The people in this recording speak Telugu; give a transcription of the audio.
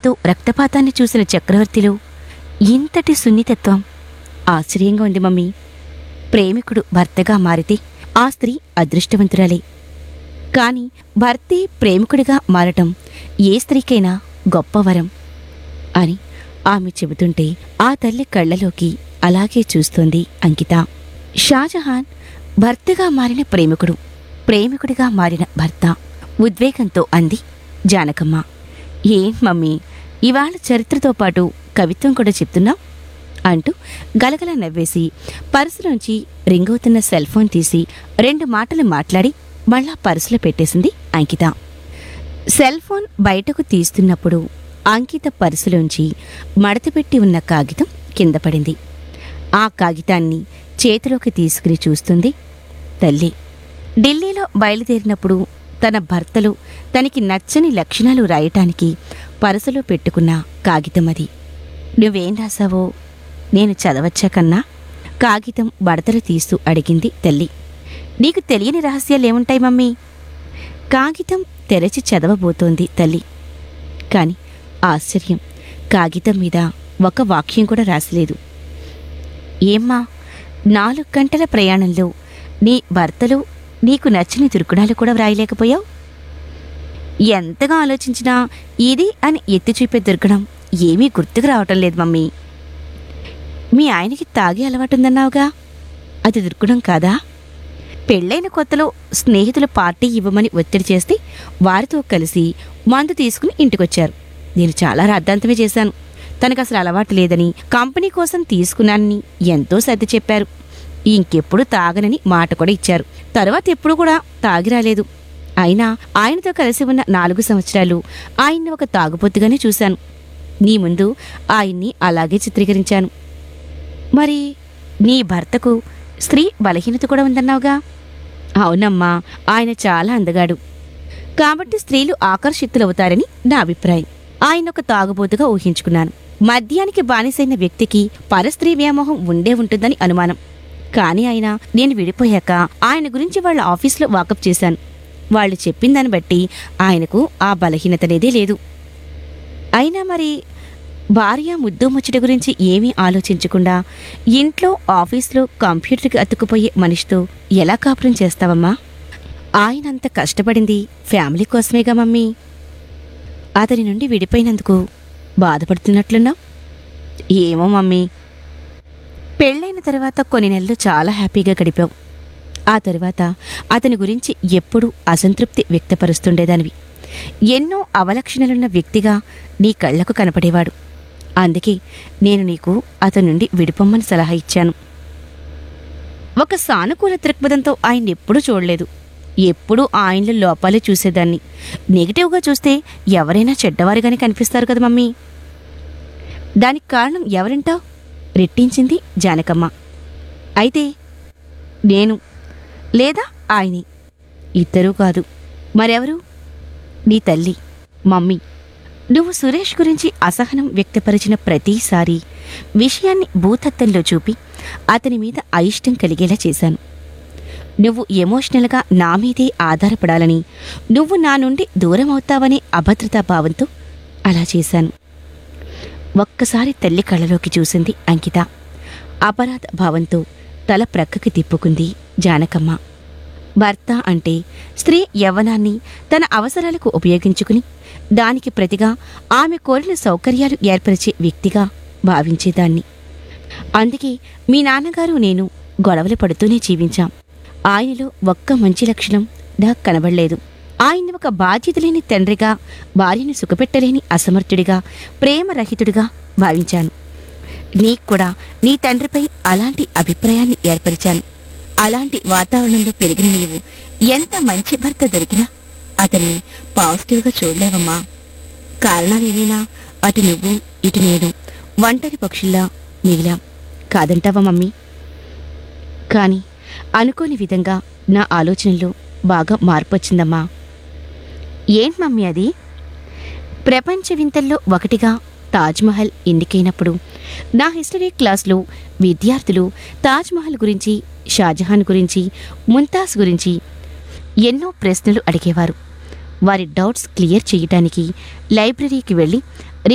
ఎంతో రక్తపాతాన్ని చూసిన చక్రవర్తిలో ఇంతటి సున్నితత్వం ఆశ్చర్యంగా ఉంది మమ్మీ ప్రేమికుడు భర్తగా మారితే ఆ స్త్రీ అదృష్టవంతురాలే కాని భర్తే ప్రేమికుడిగా మారటం ఏ స్త్రీకైనా గొప్ప వరం అని ఆమె చెబుతుంటే ఆ తల్లి కళ్ళలోకి అలాగే చూస్తోంది అంకిత షాజహాన్ భర్తగా మారిన ప్రేమికుడు ప్రేమికుడిగా మారిన భర్త ఉద్వేగంతో అంది జానకమ్మ ఏం మమ్మీ ఇవాళ చరిత్రతో పాటు కవిత్వం కూడా చెప్తున్నావు అంటూ గలగల నవ్వేసి పర్సులోంచి రింగవుతున్న సెల్ ఫోన్ తీసి రెండు మాటలు మాట్లాడి మళ్ళా పర్సులో పెట్టేసింది అంకిత సెల్ ఫోన్ బయటకు తీస్తున్నప్పుడు అంకిత పర్సులోంచి మడతపెట్టి ఉన్న కాగితం కింద పడింది ఆ కాగితాన్ని చేతిలోకి తీసుకుని చూస్తుంది తల్లి ఢిల్లీలో బయలుదేరినప్పుడు తన భర్తలు తనకి నచ్చని లక్షణాలు రాయటానికి పరసలో పెట్టుకున్న కాగితం అది నువ్వేం రాసావో నేను చదవచ్చా కన్నా కాగితం బడతలు తీస్తూ అడిగింది తల్లి నీకు తెలియని రహస్యాలేముంటాయి మమ్మీ కాగితం తెరచి చదవబోతోంది తల్లి కాని ఆశ్చర్యం కాగితం మీద ఒక వాక్యం కూడా రాసలేదు ఏమ్మా నాలుగు గంటల ప్రయాణంలో నీ భర్తలు నీకు నచ్చిన దుర్గుణాలు కూడా వ్రాయలేకపోయావు ఎంతగా ఆలోచించినా ఇది అని ఎత్తి చూపే దుర్గుణం ఏమీ గుర్తుకు రావటం లేదు మమ్మీ మీ ఆయనకి తాగే అలవాటుందన్నావుగా అది దుర్గుణం కాదా పెళ్ళైన కొత్తలో స్నేహితులు పార్టీ ఇవ్వమని ఒత్తిడి చేస్తే వారితో కలిసి మందు తీసుకుని ఇంటికొచ్చారు నేను చాలా రాద్ధాంతమే చేశాను తనకు అసలు అలవాటు లేదని కంపెనీ కోసం తీసుకున్నానని ఎంతో సర్ది చెప్పారు ఇంకెప్పుడు తాగనని మాట కూడా ఇచ్చారు తర్వాత ఎప్పుడు కూడా తాగి రాలేదు అయినా ఆయనతో కలిసి ఉన్న నాలుగు సంవత్సరాలు ఆయన్ని ఒక తాగుబోతుగానే చూశాను నీ ముందు ఆయన్ని అలాగే చిత్రీకరించాను మరి నీ భర్తకు స్త్రీ బలహీనత కూడా ఉందన్నావుగా అవునమ్మా ఆయన చాలా అందగాడు కాబట్టి స్త్రీలు ఆకర్షితులవుతారని నా అభిప్రాయం ఆయన ఒక తాగుబోతుగా ఊహించుకున్నాను మద్యానికి బానిసైన వ్యక్తికి పరస్త్రీ వ్యామోహం ఉండే ఉంటుందని అనుమానం కానీ ఆయన నేను విడిపోయాక ఆయన గురించి వాళ్ళ ఆఫీస్లో వాకప్ చేశాను వాళ్ళు చెప్పిందని బట్టి ఆయనకు ఆ బలహీనతనేదే లేదు అయినా మరి భార్య ముద్దు ముచ్చట గురించి ఏమీ ఆలోచించకుండా ఇంట్లో ఆఫీస్లో కంప్యూటర్కి అతుక్కుపోయే మనిషితో ఎలా కాపురం చేస్తావమ్మా ఆయనంత కష్టపడింది ఫ్యామిలీ కోసమేగా మమ్మీ అతని నుండి విడిపోయినందుకు బాధపడుతున్నట్లున్నావు ఏమో మమ్మీ పెళ్ళైన తర్వాత కొన్ని నెలలు చాలా హ్యాపీగా గడిపావు ఆ తరువాత అతని గురించి ఎప్పుడూ అసంతృప్తి వ్యక్తపరుస్తుండేదానివి ఎన్నో అవలక్షణలున్న వ్యక్తిగా నీ కళ్లకు కనపడేవాడు అందుకే నేను నీకు అతని నుండి విడిపొమ్మని సలహా ఇచ్చాను ఒక సానుకూల దృక్పథంతో ఆయన ఎప్పుడూ చూడలేదు ఎప్పుడూ ఆయనలో లోపాలే చూసేదాన్ని నెగిటివ్గా చూస్తే ఎవరైనా చెడ్డవారిగానే కనిపిస్తారు కదా మమ్మీ దానికి కారణం ఎవరంటావు రెట్టించింది జానకమ్మ అయితే నేను లేదా ఆయనే ఇద్దరూ కాదు మరెవరు నీ తల్లి మమ్మీ నువ్వు సురేష్ గురించి అసహనం వ్యక్తపరిచిన ప్రతిసారి విషయాన్ని భూతత్వంలో చూపి అతని మీద అయిష్టం కలిగేలా చేశాను నువ్వు ఎమోషనల్గా నా మీదే ఆధారపడాలని నువ్వు నా నుండి దూరం అవుతావనే అభద్రతా భావంతో అలా చేశాను ఒక్కసారి తల్లి కళ్ళలోకి చూసింది అంకిత అపరాధ భావంతో తల ప్రక్కకి తిప్పుకుంది జానకమ్మ భర్త అంటే స్త్రీ యవ్వనాన్ని తన అవసరాలకు ఉపయోగించుకుని దానికి ప్రతిగా ఆమె కోరిన సౌకర్యాలు ఏర్పరిచే వ్యక్తిగా భావించేదాన్ని అందుకే మీ నాన్నగారు నేను గొడవలు పడుతూనే జీవించాం ఆయనలో ఒక్క మంచి లక్షణం నాకు కనబడలేదు ఆయన్ని ఒక బాధ్యత లేని తండ్రిగా భార్యను సుఖపెట్టలేని అసమర్థుడిగా ప్రేమరహితుడిగా భావించాను నీకు కూడా నీ తండ్రిపై అలాంటి అభిప్రాయాన్ని ఏర్పరిచాను అలాంటి వాతావరణంలో పెరిగిన నీవు ఎంత మంచి భర్త దొరికినా అతన్ని పాజిటివ్గా చూడలేవమ్మా కారణాలేమైనా అటు నువ్వు ఇటు నేను ఒంటరి పక్షుల్లా మిగిలాం కాదంటావా మమ్మీ కానీ అనుకోని విధంగా నా ఆలోచనలో బాగా మార్పు వచ్చిందమ్మా ఏంటి మమ్మీ అది ప్రపంచ వింతల్లో ఒకటిగా తాజ్మహల్ ఎన్నికైనప్పుడు నా హిస్టరీ క్లాస్లో విద్యార్థులు తాజ్మహల్ గురించి షాజహాన్ గురించి ముంతాజ్ గురించి ఎన్నో ప్రశ్నలు అడిగేవారు వారి డౌట్స్ క్లియర్ చేయటానికి లైబ్రరీకి వెళ్ళి